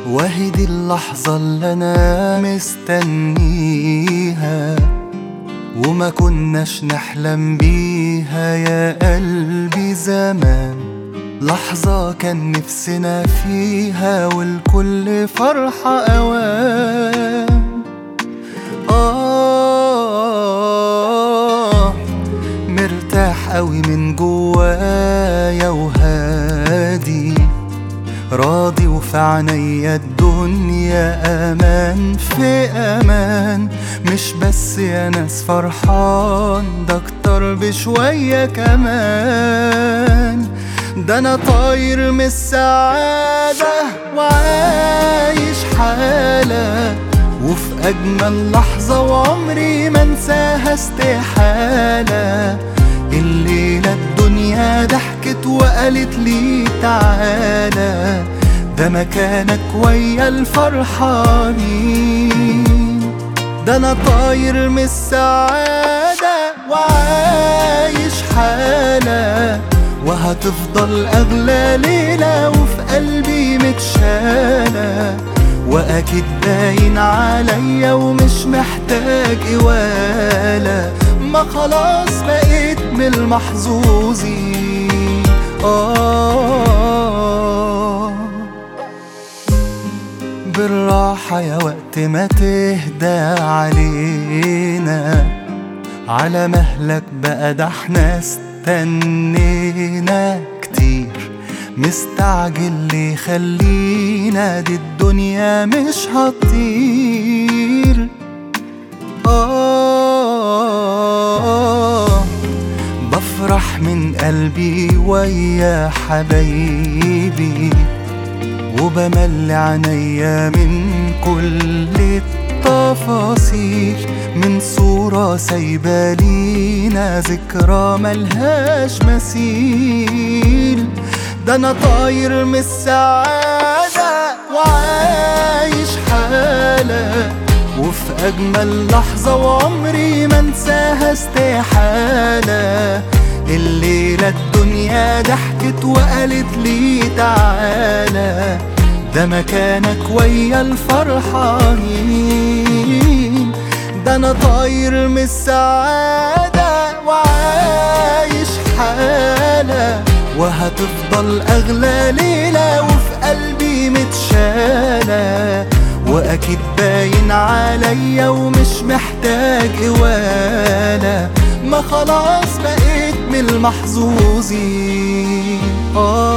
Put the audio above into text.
وهي دي اللحظة اللي أنا مستنيها وما كناش نحلم بيها يا قلبي زمان لحظة كان نفسنا فيها والكل فرحة أوان آه مرتاح قوي من جوايا وهادي راضي وفي عينيا الدنيا امان في امان مش بس يا ناس فرحان ده اكتر بشوية كمان ده انا طاير من السعادة وعايش حالة وفي اجمل لحظة وعمري ما انساها استحالة الليلة الدنيا ضحكت وقالت لي تعالى ده مكانك ويا الفرحانين ده انا طاير من السعادة وعايش حالة وهتفضل اغلى ليلة وفي قلبي متشالة واكيد باين عليا ومش محتاج قوالة ما خلاص بقيت من المحظوظين آه بالراحة يا وقت ما تهدى علينا على مهلك بقى ده احنا استنينا كتير مستعجل ليه خلينا دي الدنيا مش هتطير آه بفرح من قلبي ويا حبايبي وبمل عينيا من كل التفاصيل من صورة سايبة لينا ذكرى ملهاش مثيل ده انا طاير من السعادة وعايش حالة وفي أجمل لحظة وعمري ما انساها استحالة الليلة الدنيا ضحكت وقالت لي تعالى ده مكانك ويا الفرحانين ده انا طاير من السعادة وعايش حالة وهتفضل اغلى ليلة وفي قلبي متشالة واكيد باين عليا ومش محتاج قوالة ما خلاص بقيت من المحظوظين آه